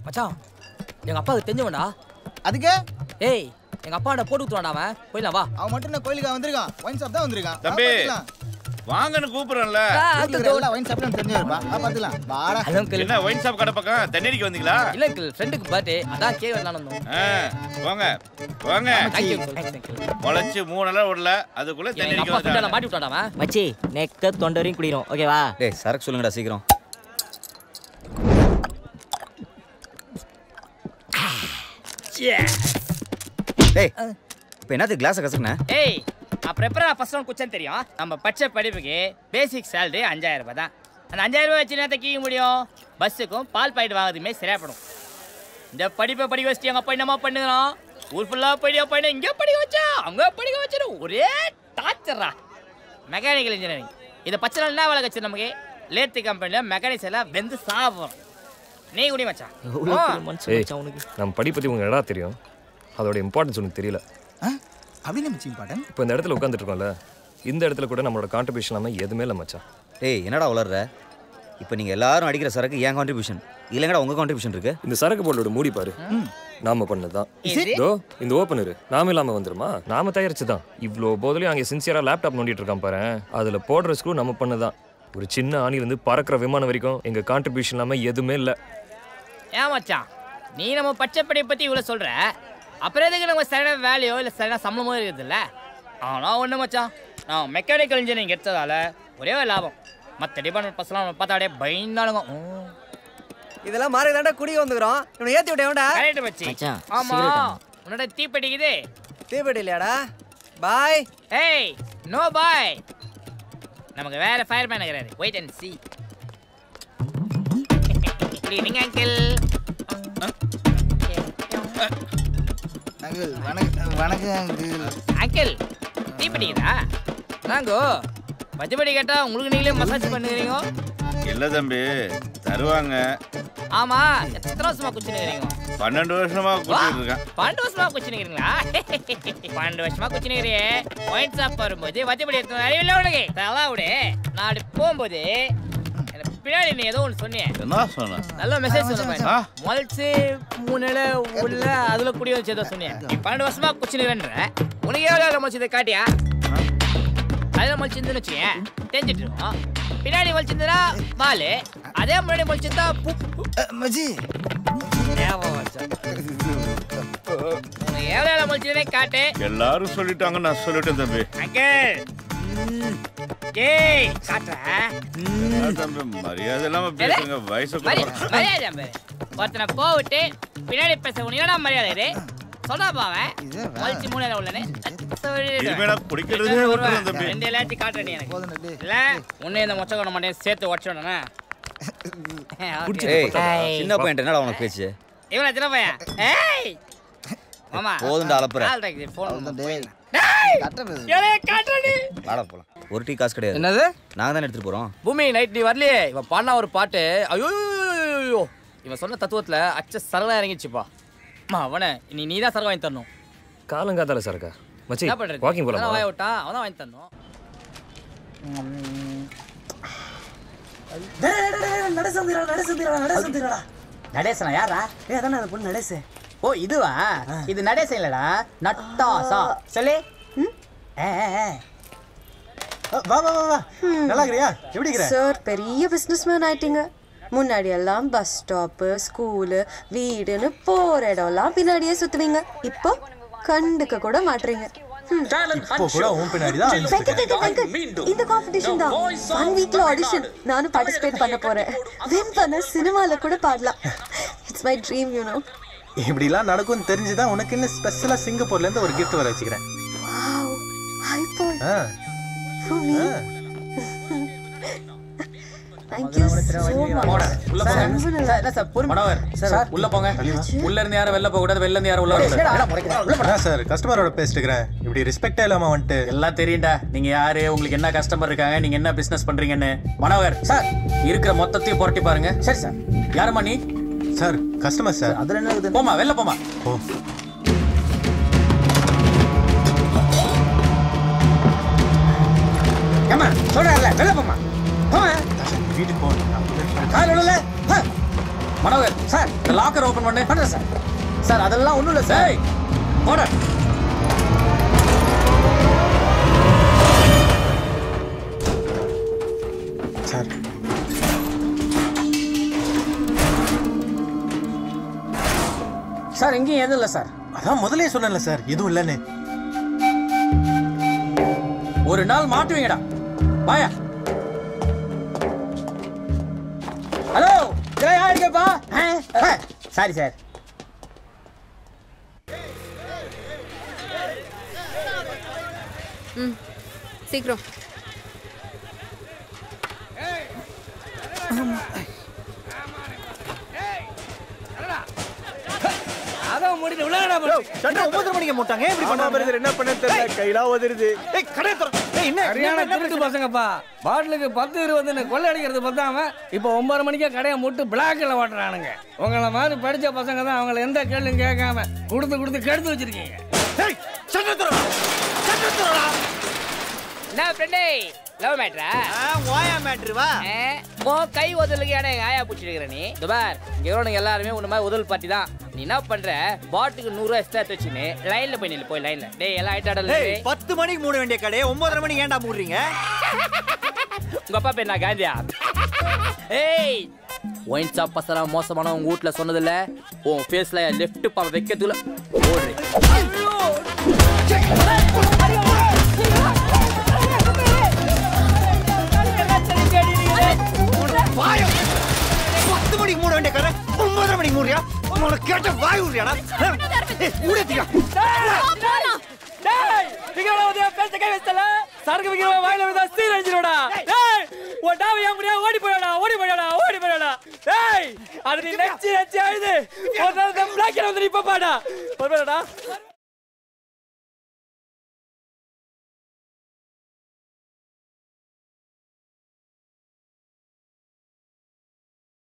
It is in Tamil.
மச்சான் எங்க அப்பாவுக்கு தெரிஞ்சவன்டா அதுக்கு ஏய் எங்க அப்பா போட்டு ஊத்துவான்டா அவன் போயிடலாம் வா அவன் மட்டும் என்ன கோயிலுக்கு வந்திருக்கான் ஒயின் ஷாப் தான் வந்திருக்கான் தம்பி. வா, பாத்துக்கலாம். வாங்கன்னு கூப்பிடுறேன்ல ஆ, ஊர்ல uncle, இருக்கிற எல்லா ஒயின் ஷாப்லயும் தெரிஞ்சிருப்பா வா பாத்துக்கலாம் வாடா ஹலோ அங்கிள் என்ன ஒயின் ஷாப் கடை பக்கம் தண்ணீரிக்கு வந்தீங்களா இல்ல அங்கிள் ஃப்ரெண்டுக்கு பர்த்டே அதான் கே வரலாம்னு வந்தோம் ஆ, போங்க போங்க தேங்க்யூ அங்கிள் தேங்க்ஸ் அங்கிள் முளைச்சு மூணு நாள் விடல அதுக்குள்ள எங்க தண்ணீரிக்கு அப்பா ஃப்ரெண்டால வந்துட்டாங்க மாட்டி விட்டான்டா அவன் மச்சி நெக்க தொண்டை வரையும் குடிக்கிறோம் ஓகேவா டேய் சரக்கு சொல்லுங்கடா சீக்கிரம் டேய் இப்போ என்னது கிளாஸை கசக்குன ஏய் அப்புறம் எப்பறம் நான் ஃபர்ஸ்ட் ரவுண்ட் குச்சன் தெரியும் நம்ம பச்சை படிப்புக்கு பேசிக் சேலரி அஞ்சாயிரம் ரூபாய் தான் அந்த அஞ்சாயிரம் ரூபாய் வச்சு என்ன தைக்க முடியும் பஸ்ஸுக்கும் பால் பாக்கெட் வாங்குறதுமே சரியாப்படும் இந்த படிப்பை படிக்க வச்சுட்டு எங்கள் அப்பா என்னமா பண்ணுகிறான் ஊர் ஃபுல்லாக படிக்க பையனை இங்கே படிக்க வச்சா அங்கே படிக்க வச்சு ஒரே டார்ச்சரா மெக்கானிக்கல் இன்ஜினியரிங் இதை பச்சை நாள் என்ன வேலை கச்சு நமக்கு லேத்து கம்பெனியில் மெக்கானிக்ஸ் எல்லாம் வெந்து சாப்பிடும் நீ குடி மச்சான் எவ்வளோ ஆ. பெரிய மனுஷன் ஏய். மச்சான் உனக்கு நம்ம படி பற்றி உங்களுக்கு என்னடா தெரியும் அதோட இம்பார்ட்டன்ஸ் உனக்கு தெரியல அப்படின்னு மிச்சிங் பாட்டன் இப்போ இந்த இடத்துல உட்காந்துட்டு இருக்கோம்ல இந்த இடத்துல கூட நம்மளோட கான்ட்ரிபியூஷன் இல்லாமல் எதுவுமே இல்லை மச்சான் டேய் என்னடா வளர்ற இப்போ நீங்கள் எல்லாரும் அடிக்கிற சரக்கு ஏன் கான்ட்ரிபியூஷன் இல்லைங்கடா உங்கள் கான்ட்ரிபியூஷன் இருக்கு இந்த சரக்கு போர்டோட மூடி பாரு நாம பண்ணது தான் இது? இதோ இந்த ஓப்பனர் நாம இல்லாம வந்துருமா நாம தயாரிச்சு தான் இவ்வளோ போதிலையும் அங்கே சின்சியரா லேப்டாப் நோண்டிட்டு இருக்கான் பாரு அதுல போடுற ஸ்க்ரூ நம்ம பண்ணதான் ஒரு சின்ன ஆணி வந்து பறக்கிற விமானம் வரைக்கும் எங்க கான்ட்ரிபியூஷன் இல்லாம எதுவுமே இல்லை ஏன் மச்சான் நீ நம்ம பச்சை படிப்பை பற்றி இவ்வளோ சொல்கிற அப்புறம் எதுக்கு நம்ம சரியான வேலையோ இல்லை சரியான சம்பளமோ இருக்குதுல்ல ஆனால் ஒன்று மச்சான் நான் மெக்கானிக்கல் இன்ஜினியரிங் எடுத்ததால ஒரே ஒரு லாபம் மற்ற டிபார்ட்மெண்ட் பசலாம் நம்ம பார்த்தா அப்படியே பயந்தானுங்க இதெல்லாம் மாறி தாண்டா குடி வந்துக்கிறோம் இவனை ஏத்தி விட்டேன்டா கரெக்ட் மச்சி மச்சான், ஆமா cigarette ஆமா. உன்னோட தீப்பெட்டிக்குது தீபெட்டி இல்லையாடா பாய் ஏய் நோ பாய் நமக்கு வேற ஃபயர்மேன் இருக்கிறாரு wait and see good evening uncle uncle வணக்கம் வணக்கம் அங்கிள் அங்கிள் தீப்பெட்டிக்குதா நாங்கோ பச்சைப்படி கேட்டா உங்களுக்கு நீங்களே மசாஜ் பண்ணுகிறீங்க இல்ல தம்பி தருவாங்க ஆமா எத்தனை வருஷமா குச்சினுக்கிறீங்க பன்னெண்டு வருஷமா குடிச்சிட்டு இருக்கேன் பன்னெண்டு வருஷமா குச்சினுக்கிறீங்களா பன்னெண்டு வருஷமா குச்சினுக்கிறியே ஒயிட் ஷாப் வரும்போது வத்திப்படி எடுத்து அறிவில்ல உனக்கு தலா விடு நான் அப்படி போகும்போது எனக்கு பின்னாடி நீ ஏதோ ஒன்று சொன்னியே என்ன சொன்ன நல்ல மெசேஜ் சொன்ன ஆ. மொழிச்சு மூணுல உள்ள அதுல குடி வச்சு ஏதோ சொன்னேன் நீ பன்னெண்டு வருஷமா குச்சினுக்கிறன்ற உனக்கு எவ்வளோ மொழிச்சதை காட்டியா அதில் மொழிச்சிருந்துன்னு வச்சுக்கேன் தெரிஞ்சிட்டு இருக்கோம் பின்னாடி மொழிச்சிருந்தா பாலு அதே முன்னாடி மொழிச்சிருந்தா பூ மச்சி ஞாபகம் வச்சா. உனக்கு எவ்வளோ மொழிச்சதே காட்டு எல்லாரும் சொல்லிட்டாங்க நான் சொல்லிட்டேன் தம்பி அங்கிள் ஏய் காட்டுறேன் என்ன தம்பி மரியாதை இல்லாம பேசுங்க வயசு மரி- கூட மரியாதை பாரு. ஒருத்தனை போவிட்டு பின்னாடி பேச உனக்கு மரியாதை இது சொல்றா பாவன் இது வே- மொழிச்சு மூணு உள்ளனே இனிமே நான் குடிக்கிறதே விட்டுறேன் தம்பி ரெண்டு எல்லாத்தையும் காட்டுற நீ எனக்கு போதும் டேய். இல்ல உன்னை இந்த மொச்ச கொண்ட மாட்டேன் சேர்த்து உடச்சோடனே ஏய் சின்ன பையன் என்னடா உனக்கு பேச்சு இவன சின்ன பையன் ஏய் மாமா போதும்டா அலப்புற ஆள் டாக்ஸி ஃபோன் அவ்வளவுதான் டேய். டேய் கட்டுறது. ஏலே காட்டுறடி வாடா போலாம் ஒரு டீ காசு கிடையாது என்னது நாங்க தானே எடுத்துட்டு போறோம் பூமி நைட் நீ வரலையே இவன் பாடினா ஒரு பாட்டு ஐயோ இவன் சொன்ன தத்துவத்துல அச்ச சரளா இறங்கிச்சுப்பா அம்மா அவனை நீ நீ தான் சரக்கு வாங்கி தரணும் காலங்காத்தால சரக்கா மச்சி என்ன பண்றது வாக்கிங் அதான் போலாமா வாய விட்டான் அவன் தான் வாங்கி தரணும் நடேசனா யாரா ஏ அதானே அந்த பொண்ணு நடேசு ஓ இதுவா இது நடேசன் இல்லடா நட்டாசா சொல்லு ஏ, ஏ, ஏ. வா வா வா வா நல்லா இருக்கிறியா எப்படி இருக்கிற சார் பெரிய பிஸ்னஸ்மேன் ஆயிட்டீங்க முன்னாடி எல்லாம் பஸ் ஸ்டாப்பு ஸ்கூலு வீடுன்னு போற இடம்லாம் பின்னாடியே சுத்துவீங்க இப்போ கண்டுக்க கூட மாட்றீங்க ஹம். இப்போ கூட உன் பின்னாடி தான் வெங்கட், வெங்கட், வெங்கட். இந்த காம்படிஷன் தான் ஒன் வீக்ல ஆடிஷன் நானும் பார்ட்டிசிபேட் பண்ண போறேன் வின் பண்ண சினிமால கூட பாடலாம் it's my dream you know இப்படிலாம் நடக்கும்னு தெரிஞ்சுதான் உனக்கு இன்னும் ஸ்பெஷலா சிங்கப்பூர்ல இருந்து ஒரு gift வர வச்சுக்கிறேன் வாவ் ஹை பாய் ஆ, ஃபார் மீ ஆ. தேங்க் யூ சோ மச் உள்ள போங்க ரொம்ப நல்லா சார், என்ன சார் பொறுமை மனோகர் சார் உள்ள போங்க உள்ள இருந்து யாரும் வெளில போக கூடாது வெளில இருந்து யாரும் உள்ள வரக்கூடாது அதான் சார் கஸ்டமரோட பேசிட்டுக்கிறேன் இப்படி ரெஸ்பெக்டே இல்லாம வந்துட்டு எல்லாம் தெரியும்டா நீங்க யாரு உங்களுக்கு என்ன கஸ்டமர் இருக்காங்க நீங்க என்ன பிசினஸ் பண்றீங்கன்னு மனோகர் சார் இருக்கிற மொத்தத்தையும் புரட்டி பாருங்க சரி சார் யாரும்மா நீ சார் கஸ்டமர் சார் அதுல என்ன போமா வெளில போமா ஓ ஏமா சொல்றல வெளில போமா போமா வீட்டுக்கு போகணும் கால் விடல மனோகர் சார் இந்த லாக்கர் ஓபன் பண்ணு பண்ணுறேன் சார் சார் அதெல்லாம் ஒன்றும் இல்லை சார் போட சார் சார் எங்கேயும் எதுவும் இல்லை சார் அதான் முதல்லயே சொன்னேன்ல சார் எதுவும் இல்லைன்னு ஒரு நாள் மாட்டுவீங்கடா வாயா ஹலோ யார் இருக்கேப்பா சாரி சார் ம் சீக்கிரம் அதான் மூடிட்டு விளையாடா ஒன்பது மணிக்கு மூட்டாங்க ஏன் இப்படி பண்ணாம என்ன பண்ண தெரியல கையில உதருது ஏய் கடை திற ஏய் என்ன சரியான திருட்டு பசங்கப்பா பாட்டிலுக்கு பத்து இருபதுன்னு கொள்ளை அடிக்கிறது பத்தாம இப்போ ஒன்பது மணிக்கே கடையை மூட்டு பிளாக்ல ஓட்டுறானுங்க உங்களை மாதிரி படிச்ச பசங்க தான் அவங்கள எந்த கேள்வியும் கேட்காம கொடுத்து கொடுத்து கெடுத்து வச்சிருக்கீங்க ஏய் சட்டை திற சட்டை திறடா என்ன ஃப்ரெண்டே லவ் மேட்ரா ஓயா மேட்ரு வா ஓ கை உதலுக்கு இடம் எங்க ஆயா பிடிச்சிருக்கிற நீ துபார் இங்க இருக்கிறவனுங்க எல்லாருமே உன்ன மாதிரி உதல் பார்ட்டி தான் நீ என்ன பண்ற பாட்டுக்கு நூறு ரூபா எக்ஸ்ட்ரா வச்சுன்னு லைன்ல போய் நில்லு போய் லைன்ல டேய் எல்லாம் ஆயிட்டாடல ஏய் பத்து மணிக்கு மூட வேண்டிய கடையை ஒன்பதரை மணிக்கு ஏன்டா மூடுறீங்க உங்க அப்பா பேர் நான் காந்தியா ஏய் ஒயின் ஷாப் பசங்க மோசமான உங்க வீட்ல சொன்னதில்ல உன் ஃபேஸ்ல லெஃப்ட் பாப்ப வைக்கிறதுல ஓடுறேன் பத்து மணிக்கு மூட வேண்டிய கடை ஒன்பதரை மணிக்கு மூடுறியா உனக்கு கேட்ட வாய் விடுறியாடா ஊடத்தியா சரக்கு விக்கிறவன் வாயில விழுந்தா சீர் அடிச்சிருடா டேய் உன் டாவை ஏன் முடியா ஓடி போயடா ஓடி போயடா ஓடி போயடா டேய் அது நீ நெச்சி நெச்சி அழுது ஒரு நாள் பிளாக் வந்து இப்ப பாடா போடா